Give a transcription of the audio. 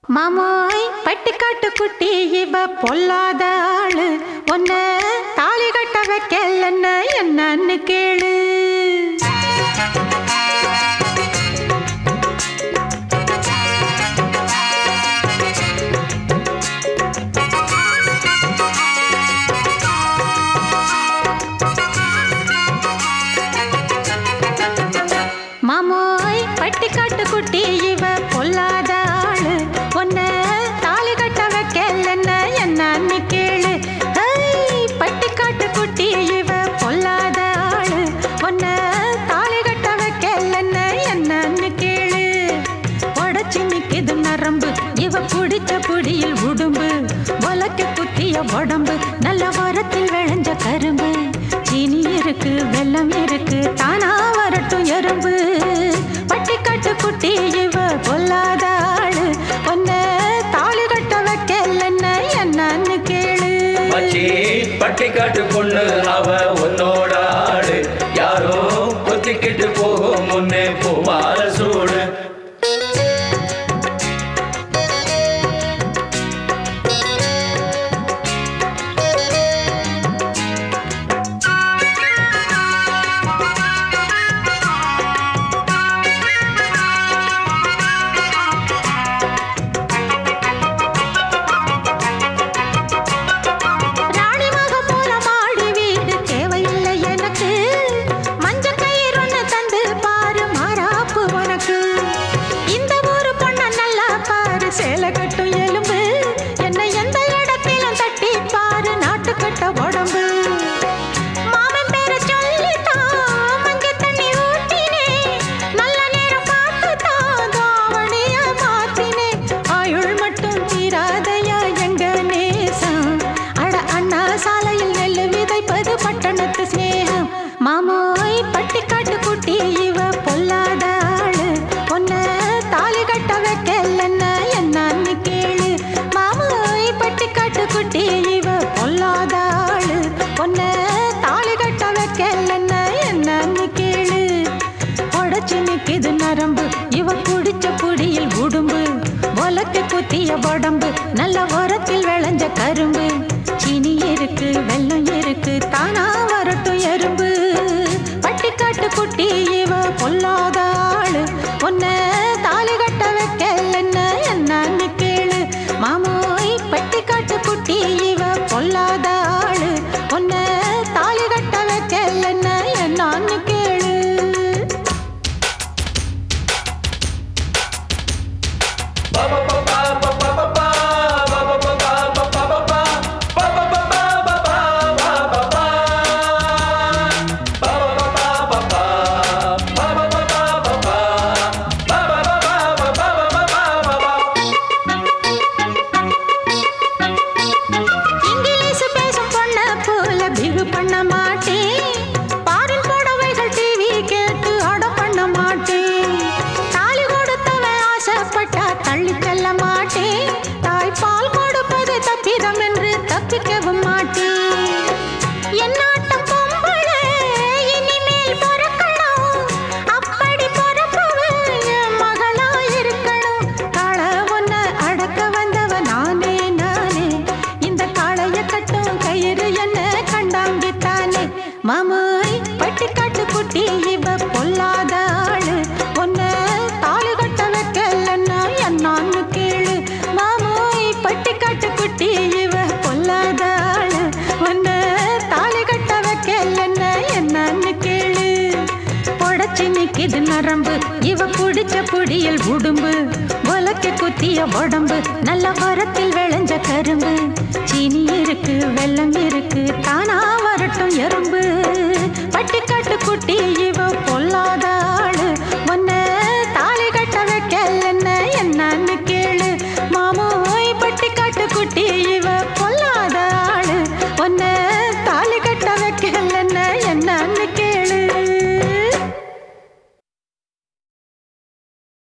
மாமோய் பட்டிக்காட்டு குட்டி இவ பொல்லாத ஆளு உன்ன தாலி கட்ட வைக்கலன்னு என்னன்னு கேளு மாமோய் பட்டிக்காட்டு குட்டி இவ பொல்லாத ஆளு உன்ன தாலி கட்ட வைக்கலன்னு என்னன்னு கேளு ஹேய், பட்டிக்காட்டு குட்டி இவ பொல்லாத ஆளு உன்ன தாலி கட்ட வைக்கலன்னு என்னன்னு கேளு உடச்சி நிக்குது நரம்பு இவ புடிச்ச புடியில் உடும்பு உலக்க குத்திய உடம்பு நல்ல வரத்தில் விளைஞ்ச கரும்பு சீனி இருக்கு வெல்லம் இருக்கு தானா வரட்டும் எறும்பு பட்டிக்காட்டு குட்டி இவ பொல்லாத ஆளு ஒன்ன தாலி கட்ட வைக்கலன்னு என்னன்னு கேளு மச்சி பட்டிக்காட்டு பொண்ணு அவ உன்னோட ஆடு யாரோ கொத்திக்கிட்டு போகும் முன்னே பூமால சூடு ராணி மகம் போல மாடி வீடு தேவையில்லை எனக்கு மஞ்ச கயிறு ஒண்ணு தந்து பாரு மாறாப்பு உனக்கு இந்த ஊரு பொண்ண நல்லா பாரு சேலை கட்டும் எலும்பு என்னை எந்த இடத்திலும் தட்டி பாரு நாட்டுக்கட்ட உடம்பு மாமன் பேரை சொல்லித்தான் மஞ்சள் தண்ணி ஊத்தினேன். நல்ல நேரம் பார்த்துத்தான் தாவணிய மாத்தினேன். ஆயுள் மட்டும் தீராதையா எங்க நேசம். அட அண்ணா சாலையில் நெல்லு விதைப்பது பட்டணத்து சிநேகம். மாமோய் பட்டிக்காட்டு குட்டி இவ பொல்லாத ஆளு பொண்ண தாலி கட்ட வைக்கலன்னு என்னன்னு கேளு மாமோய் பட்டிக்காட்டு குட்டி இவ பொல்லாத ஆளு பொண்ண தாலி கட்ட வைக்கலன்னு என்னன்னு கேளு உடச்சு நிக்குது நரம்பு இவ குடிச்ச புடியில் உடும்பு உலக்கு குத்திய உடம்பு நல்ல உரத்தில் விளைஞ்ச கரும்பு சீனி இருக்கு வெல்லம் இருக்கு தானா வரட்டும் எறும்பு பட்டிக்காட்டு குட்டி இவ பொல்லாத ஆளு உன்ன தாலி கட்ட வைக்கலன்னு என்னன்னு கேளு மாமோய் பட்டிக்காட்டு குட்டி இவ பொல்லாத ஆளு உன்ன தாலி கட்ட வைக்கலன்னு என்னன்னு கேளு இங்கிலீஷ் பேசும் பொண்ண போல பிகு பண்ண மாட்டேன் பாரின் புடவைகள் டிவி கேட்டு அட பண்ண மாட்டேன் தாலி கொடுத்தவன் ஆசைப்பட்டா தள்ளி செல்ல மாட்டேன் தாய் பால் கொடுப்பது தப்பிதம் என்று தப்பிக்கவும் மாட்டேன் என் நாட்டம் பொம்பளை இனிமேல் பிறக்கணும் அப்படி பிறப்பவன் என் மகளா இருக்கணும் காள ஒன்ன அடக்க வந்தவ நானே நானே இந்த காளைய கட்டும் கயிறு என்ன கண்டாங்கித்தானே மாமோய் பட்டிக்காட்டு குட்டி இவ பொல்லாத ஆளு ஒன்ன தாலி கட்ட வைக்கலன்னா என்னான்னு கேளு மாமோய் பட்டிக்காட்டு குட்டி இவ பொல்லாத ஆளு ஒன்ன தாலி கட்ட வைக்கலன்னா என்னன்னு கேளு உடச்சு நிக்குது நரம்பு இவ புடிச்ச புடியில் உடும்பு உலக்க குத்திய உடம்பு நல்ல மரத்தில் விளைஞ்ச கரும்பு சீனி இருக்கு வெல்லம் இருக்கு தான்